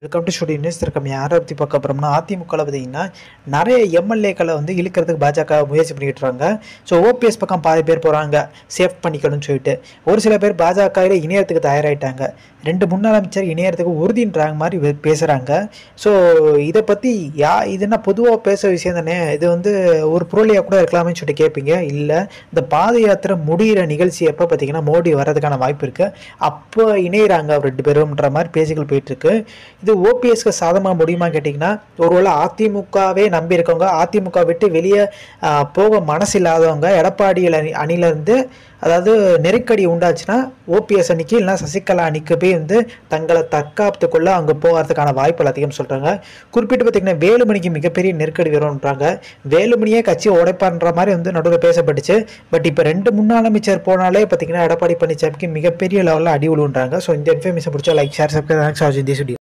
welcome to studio news இருக்கம் யாரை பற்றி பார்க்க போகிறோம்னா அதிமுகவில் பார்த்தீங்கன்னா நிறைய எம்எல்ஏக்களை வந்து இழுக்கிறதுக்கு பாஜக முயற்சி பண்ணிக்கிட்டு இருக்காங்க ஸோ ஓபிஎஸ் பக்கம் பாதி பேர் போகிறாங்க சேஃப் பண்ணிக்கணும்னு சொல்லிட்டு ஒரு சில பேர் பாஜகவில் இணையத்துக்கு தயாராகிட்டாங்க ரெண்டு முன்னாள் அமைச்சர் இணையத்துக்கு உறுதின்றாங்க மாதிரி வே- பேசுகிறாங்க ஸோ இதை பற்றி யா இது என்ன பொதுவாக பேச விஷயம் தானே இது வந்து ஒரு புரளியாக கூட இருக்கலாமே சொல்லிட்டு கேட்பீங்க இல்லை இந்த பாத யாத்திரை முடிகிற நிகழ்ச்சி எப்போ பார்த்தீங்கன்னா மோடி வர்றதுக்கான வாய்ப்பு இருக்குது அப்போ இணையிறாங்க ரெண்டு பேரும்ன்ற மாதிரி பேச்சுகள் போயிட்டுருக்கு இது ஓபிஎஸ்க்கு சாதமாக முடியுமா கேட்டிங்கன்னா ஒருவேளை அதிமுகவே நம்பி இருக்கவங்க அதிமுக விட்டு வெளியே ஆஹ், போக மனசு இல்லாதவங்க எடப்பாடியில் அணி அணிலேருந்து அதாவது நெருக்கடி உண்டாச்சுன்னா ஓபிஎஸ் அணிக்கு இல்லைனா சசிகலா அணிக்கு போய் வந்து தங்களை தற்காத்துக்குள்ள அங்கே போகிறதுக்கான வாய்ப்புகள் அதிகம் சொல்கிறாங்க குறிப்பிட்டு பார்த்தீங்கன்னா வேலுமணிக்கு மிகப்பெரிய நெருக்கடி வரும்ன்றாங்க வேலுமணியே கட்சி உடைப்பான்ற மாதிரி வந்து நடுவில் பேசப்பட்டுச்சு பட் இப்போ ரெண்டு முன்னாள் அமைச்சர் போனாலே பார்த்தீங்கன்னா எடப்பாடி பழனிசாமிக்கு மிகப்பெரிய லெவலில் அடி விழுன்றாங்க ஸோ இந்த இன்ஃபர்மேஷன் பிடிச்சா like share subscribe thanks for this video